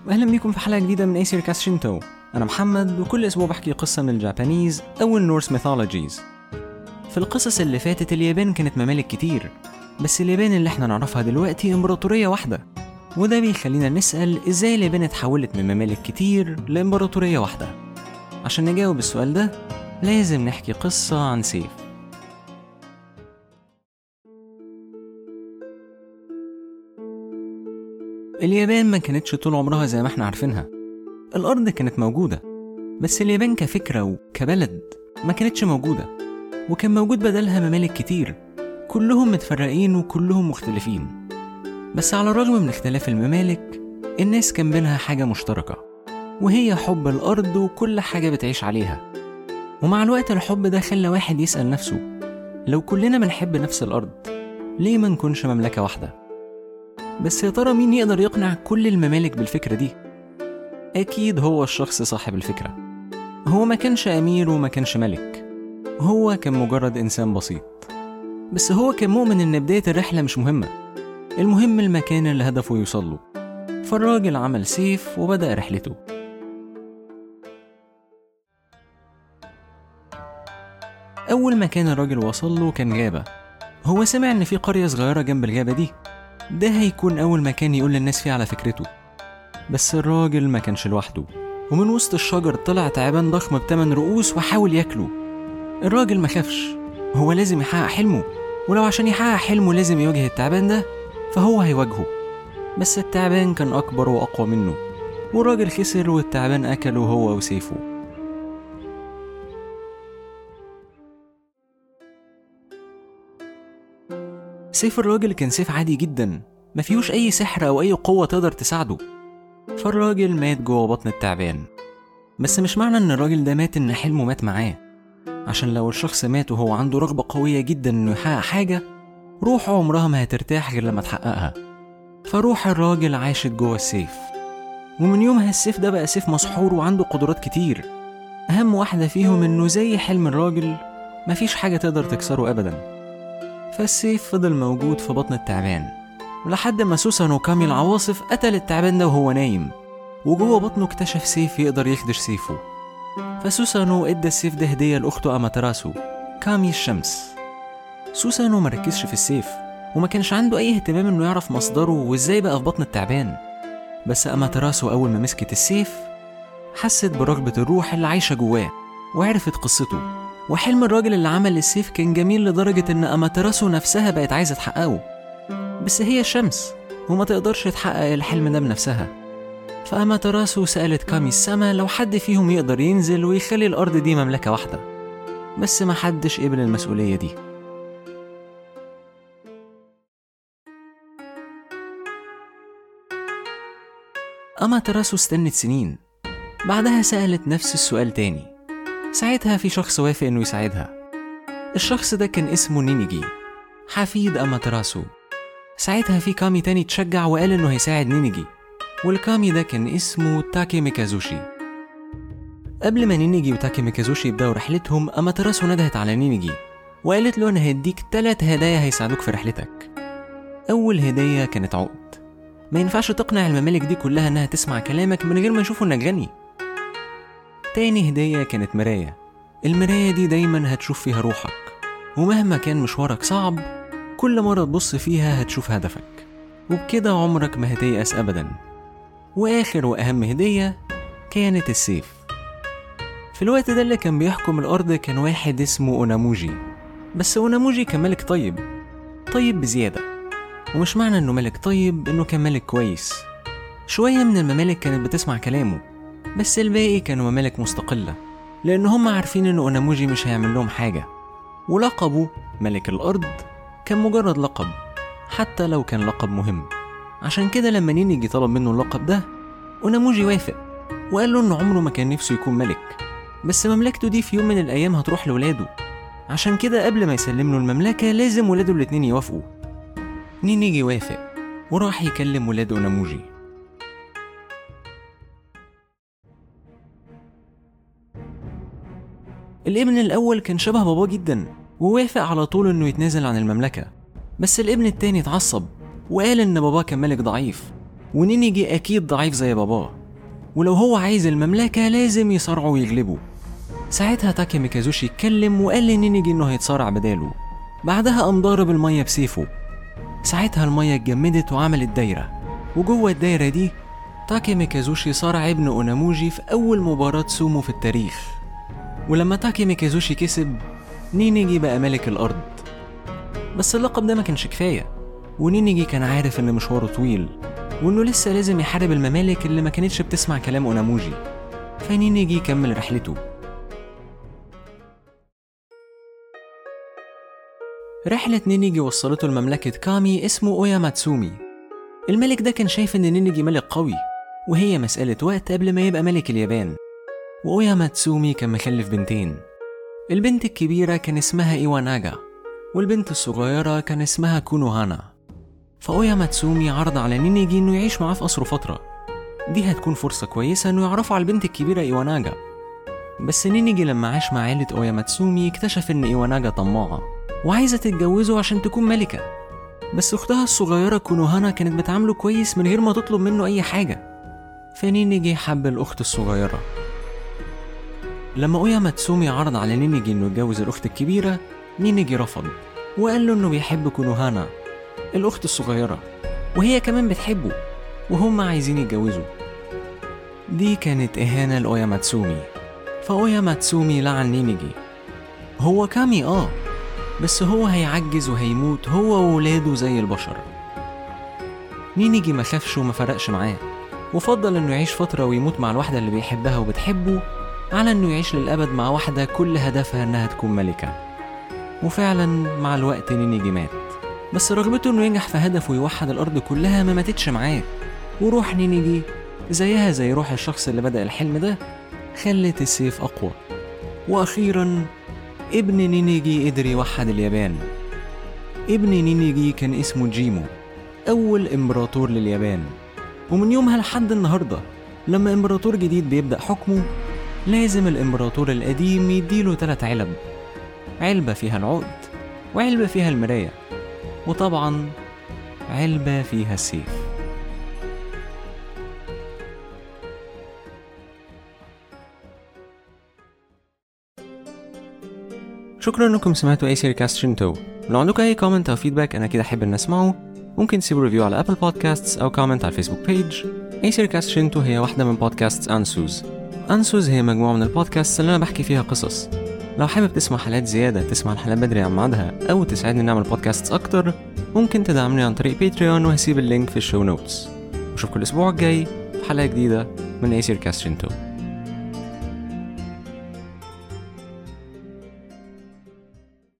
واهلا بيكم في حلقه جديده من ايسير كاس شينتو انا محمد وكل اسبوع بحكي قصه من الجابانيز او النورس ميثولوجيز في القصص اللي فاتت اليابان كانت ممالك كتير بس اليابان اللي احنا نعرفها دلوقتي امبراطوريه واحده وده بيخلينا نسال ازاي اليابان اتحولت من ممالك كتير لامبراطوريه واحده عشان نجاوب السؤال ده لازم نحكي قصه عن سيف اليابان ما كانتش طول عمرها زي ما احنا عارفينها الأرض كانت موجودة بس اليابان كفكرة وكبلد ما كانتش موجودة وكان موجود بدلها ممالك كتير كلهم متفرقين وكلهم مختلفين بس على الرغم من اختلاف الممالك الناس كان بينها حاجة مشتركة وهي حب الأرض وكل حاجة بتعيش عليها ومع الوقت الحب ده خلى واحد يسأل نفسه لو كلنا بنحب نفس الأرض ليه ما نكونش مملكة واحدة؟ بس يا ترى مين يقدر يقنع كل الممالك بالفكرة دي؟ أكيد هو الشخص صاحب الفكرة هو ما كانش أمير وما كانش ملك هو كان مجرد إنسان بسيط بس هو كان مؤمن إن بداية الرحلة مش مهمة المهم المكان اللي هدفه يوصله فالراجل عمل سيف وبدأ رحلته أول مكان الراجل وصل له كان غابة هو سمع إن في قرية صغيرة جنب الغابة دي ده هيكون أول مكان يقول للناس فيه على فكرته بس الراجل ما كانش لوحده ومن وسط الشجر طلع تعبان ضخم بتمن رؤوس وحاول ياكله الراجل ما خافش هو لازم يحقق حلمه ولو عشان يحقق حلمه لازم يواجه التعبان ده فهو هيواجهه بس التعبان كان أكبر وأقوى منه والراجل خسر والتعبان أكله هو وسيفه سيف الراجل كان سيف عادي جدا ما فيهوش أي سحر أو أي قوة تقدر تساعده فالراجل مات جوه بطن التعبان بس مش معنى إن الراجل ده مات إن حلمه مات معاه عشان لو الشخص مات وهو عنده رغبة قوية جدا إنه يحقق حاجة روحه عمرها ما هترتاح غير لما تحققها فروح الراجل عاشت جوه السيف ومن يومها السيف ده بقى سيف مسحور وعنده قدرات كتير أهم واحدة فيهم إنه زي حلم الراجل مفيش حاجة تقدر تكسره أبداً فالسيف فضل موجود في بطن التعبان ولحد ما سوسانو كامي العواصف قتل التعبان ده وهو نايم وجوه بطنه اكتشف سيف يقدر يخدش سيفه فسوسانو ادى السيف ده هدية لأخته أماتراسو كامي الشمس سوسانو مركزش في السيف وما كانش عنده أي اهتمام إنه يعرف مصدره وإزاي بقى في بطن التعبان بس أماتراسو أول ما مسكت السيف حست برغبة الروح اللي عايشة جواه وعرفت قصته وحلم الراجل اللي عمل السيف كان جميل لدرجة إن أماتراسو نفسها بقت عايزة تحققه بس هي الشمس وما تقدرش تحقق الحلم ده بنفسها فأماتراسو سألت كامي السما لو حد فيهم يقدر ينزل ويخلي الأرض دي مملكة واحدة بس ما حدش قبل المسؤولية دي أماتراسو استنت سنين بعدها سألت نفس السؤال تاني ساعتها في شخص وافق إنه يساعدها الشخص ده كان اسمه نينيجي حفيد أماتراسو ساعتها في كامي تاني تشجع وقال إنه هيساعد نينيجي والكامي ده كان اسمه تاكي ميكازوشي قبل ما نينيجي وتاكي ميكازوشي يبدأوا رحلتهم أماتراسو ندهت على نينيجي وقالت له أنا هديك تلات هدايا هيساعدوك في رحلتك أول هدية كانت عقد ما ينفعش تقنع الممالك دي كلها إنها تسمع كلامك من غير ما يشوفوا إنك غني تاني هدية كانت مراية المراية دي دايما هتشوف فيها روحك ومهما كان مشوارك صعب كل مرة تبص فيها هتشوف هدفك وبكده عمرك ما هتيأس أبدا وآخر وأهم هدية كانت السيف في الوقت ده اللي كان بيحكم الأرض كان واحد اسمه أوناموجي بس أوناموجي كان ملك طيب طيب بزيادة ومش معنى إنه ملك طيب إنه كان ملك كويس شوية من الممالك كانت بتسمع كلامه بس الباقي كانوا ممالك مستقلة لأن هم عارفين إن أوناموجي مش هيعمل لهم حاجة ولقبه ملك الأرض كان مجرد لقب حتى لو كان لقب مهم عشان كده لما نينيجي طلب منه اللقب ده أوناموجي وافق وقال له إن عمره ما كان نفسه يكون ملك بس مملكته دي في يوم من الأيام هتروح لولاده عشان كده قبل ما يسلم له المملكة لازم ولاده الاتنين يوافقوا نينيجي وافق وراح يكلم ولاد أوناموجي الابن الأول كان شبه باباه جدا ووافق على طول إنه يتنازل عن المملكة بس الابن التاني اتعصب وقال إن باباه كان ملك ضعيف ونينيجي أكيد ضعيف زي باباه ولو هو عايز المملكة لازم يصارعوا ويغلبوا ساعتها تاكي ميكازوشي اتكلم وقال لنينيجي إنه هيتصارع بداله بعدها قام ضارب المية بسيفه ساعتها المية اتجمدت وعملت دايرة وجوه الدايرة دي تاكي ميكازوشي صارع ابن أوناموجي في أول مباراة سومو في التاريخ ولما تاكي ميكازوشي كسب نينيجي بقى ملك الأرض بس اللقب ده ما كانش كفاية ونينيجي كان عارف إن مشواره طويل وإنه لسه لازم يحارب الممالك اللي ما كانتش بتسمع كلام أوناموجي فنينيجي كمل رحلته رحلة نينيجي وصلته لمملكة كامي اسمه أويا ماتسومي الملك ده كان شايف إن نينيجي ملك قوي وهي مسألة وقت قبل ما يبقى ملك اليابان وأويا ماتسومي كان مخلف بنتين البنت الكبيرة كان اسمها إيواناجا والبنت الصغيرة كان اسمها كونوهانا فأويا ماتسومي عرض على نينيجي إنه يعيش معاه في قصره فترة دي هتكون فرصة كويسة إنه يعرفوا على البنت الكبيرة إيواناجا بس نينيجي لما عاش مع عيلة أويا ماتسومي اكتشف إن إيواناجا طماعة وعايزة تتجوزه عشان تكون ملكة بس أختها الصغيرة كونوهانا كانت بتعامله كويس من غير ما تطلب منه أي حاجة فنينيجي حب الأخت الصغيرة لما أويا ماتسومي عرض على نينيجي إنه يتجوز الأخت الكبيرة نينيجي رفض وقال له إنه بيحب كونوهانا الأخت الصغيرة وهي كمان بتحبه وهم عايزين يتجوزوا دي كانت إهانة لأويا ماتسومي فأويا ماتسومي لعن نينيجي هو كامي آه بس هو هيعجز وهيموت هو وولاده زي البشر نينيجي ما خافش وما فرقش معاه وفضل انه يعيش فترة ويموت مع الواحدة اللي بيحبها وبتحبه على انه يعيش للأبد مع واحدة كل هدفها انها تكون ملكة وفعلا مع الوقت نينيجي مات بس رغبته انه ينجح في هدفه يوحد الأرض كلها ما ماتتش معاه وروح نينيجي زيها زي روح الشخص اللي بدأ الحلم ده خلت السيف أقوى وأخيرا ابن نينيجي قدر يوحد اليابان ابن نينيجي كان اسمه جيمو أول إمبراطور لليابان ومن يومها لحد النهاردة لما إمبراطور جديد بيبدأ حكمه لازم الإمبراطور القديم يديله تلات علب علبة فيها العقد وعلبة فيها المراية وطبعا علبة فيها السيف شكرا انكم سمعتوا اي سير كاست شنتو لو عندكم اي كومنت او فيدباك انا كده احب ان اسمعه ممكن تسيبوا ريفيو على ابل بودكاستس او كومنت على الفيسبوك بيج اي سير كاست شنتو هي واحدة من بودكاست انسوز انسوز هي مجموعة من البودكاست اللي انا بحكي فيها قصص لو حابب تسمع حلقات زيادة تسمع الحلقات بدري عن ميعادها أو تساعدني نعمل بودكاست أكتر ممكن تدعمني عن طريق باتريون وهسيب اللينك في الشو نوتس وأشوفكم الأسبوع الجاي في حلقة جديدة من أيسير كاست شنتو